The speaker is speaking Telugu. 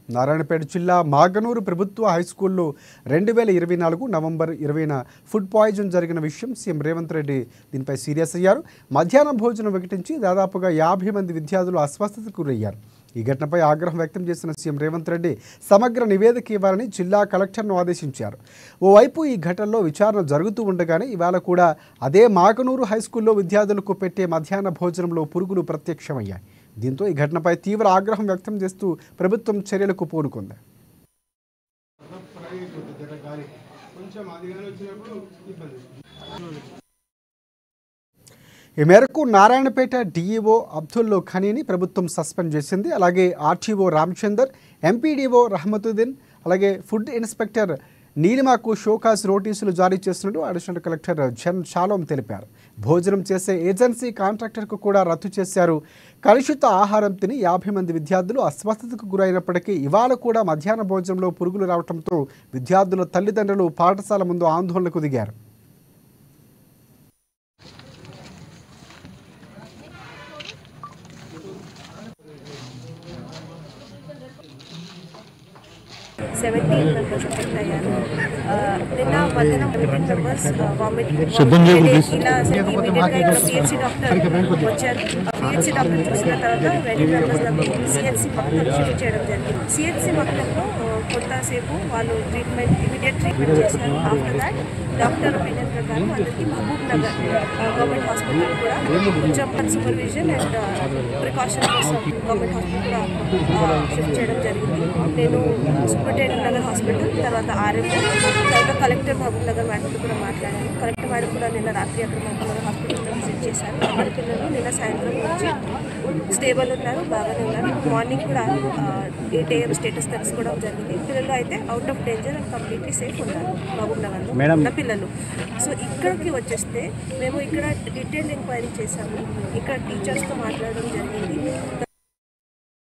నారాయణపేట జిల్లా మాగనూరు ప్రభుత్వ హైస్కూల్లో రెండు వేల ఇరవై నాలుగు నవంబర్ ఇరవైన ఫుడ్ పాయిజన్ జరిగిన విషయం సీఎం రేవంత్ రెడ్డి దీనిపై సీరియస్ అయ్యారు మధ్యాహ్న భోజనం వికటించి దాదాపుగా యాభై మంది విద్యార్థులు అస్వస్థతకు గురయ్యారు ఈ ఘటనపై ఆగ్రహం వ్యక్తం చేసిన సీఎం రేవంత్ రెడ్డి సమగ్ర నివేదిక ఇవ్వాలని జిల్లా కలెక్టర్ను ఆదేశించారు ఓవైపు ఈ ఘటనలో విచారణ జరుగుతూ ఉండగానే ఇవాళ కూడా అదే మాగనూరు హైస్కూల్లో విద్యార్థులకు పెట్టే మధ్యాహ్న భోజనంలో పురుగులు ప్రత్యక్షమయ్యాయి దీంతో ఈ ఘటనపై తీవ్ర ఆగ్రహం వ్యక్తం చేస్తూ ప్రభుత్వం చర్యలకు పూనుకుంది ఈ మేరకు నారాయణపేట డీఈఓ అబ్దుల్ ఖనీని ప్రభుత్వం సస్పెండ్ చేసింది అలాగే ఆర్టీఓ రామచందర్ ఎంపీడీఓ రహమతుద్దీన్ అలాగే ఫుడ్ ఇన్స్పెక్టర్ నీలిమాకు షోకాస్ నోటీసులు జారీ చేసినట్టు అడిషనల్ కలెక్టర్ జన్ షాలోం తెలిపారు భోజనం చేసే ఏజెన్సీ కాంట్రాక్టర్కు కూడా రద్దు చేశారు కలుషిత ఆహారం తిని యాభై మంది విద్యార్థులు అస్వస్థతకు గురైనప్పటికీ ఇవాళ కూడా మధ్యాహ్న భోజనంలో పురుగులు రావడంతో విద్యార్థుల తల్లిదండ్రులు పాఠశాల ముందు ఆందోళనకు దిగారు సెవెంటీన్ మెంబర్స్ అఫెక్ట్ అయ్యారు ఆ, నిన్న మధ్యాహ్నం ఫిఫ్టీన్ మెంబర్స్ వామిటింగ్ ఇలా ఇమీడియట్గా ఇక్కడ పిహెచ్సి డాక్టర్ వచ్చారు పిహెచ్సి డాక్టర్ చూసిన తర్వాత ట్వంటీ మెంబర్స్ సిహెచ్సి పక్కన షిఫ్ట్ చేయడం జరిగింది సిహెచ్సి పక్కనలో కొంతసేపు వాళ్ళు ట్రీట్మెంట్ ఇమీడియట్ ట్రీట్మెంట్ చేశారు ఆఫ్టర్ దాట్ డాక్టర్ ఒపీనియన్ ప్రకారం అందరికీ మహబూబ్ నగర్ గవర్నమెంట్ హాస్పిటల్ కూడా కొంచెం సూపర్విజన్ అండ్ ప్రికాషన్ కోసం గవర్నమెంట్ హాస్పిటల్ కూడా షిఫ్ట్ చేయడం జరిగింది నేను సూపరింటెండెంట్ నగర్ హాస్పిటల్ తర్వాత ఆర్ఎంఓ తర్వాత కలెక్టర్ మహబూబ్ నగర్ మేడంతో కూడా మాట్లాడాను కలెక్టర్ మేడం కూడా నిన్న రాత్రి అక్కడ మహబూబ్ నగర్ హాస్పిటల్లో విజిట్ చేశారు అందరి పిల్లలు నిన్న సాయంత్రం వచ్చి స్టేబుల్ ఉన్నారు బాగానే ఉన్నారు మార్నింగ్ కూడా ఎయిట్ ఏఎం స్టేటస్ తెలుసుకోవడం జరిగింది పిల్లలు అయితే out of danger and completely safe ఉన్నారు మహబూబ్ నగర్లో ఉన్న పిల్లలు సో ఇక్కడికి వచ్చేస్తే మేము ఇక్కడ డీటెయిల్ ఎంక్వైరీ చేశాము ఇక్కడ టీచర్స్తో మాట్లాడడం జరిగింది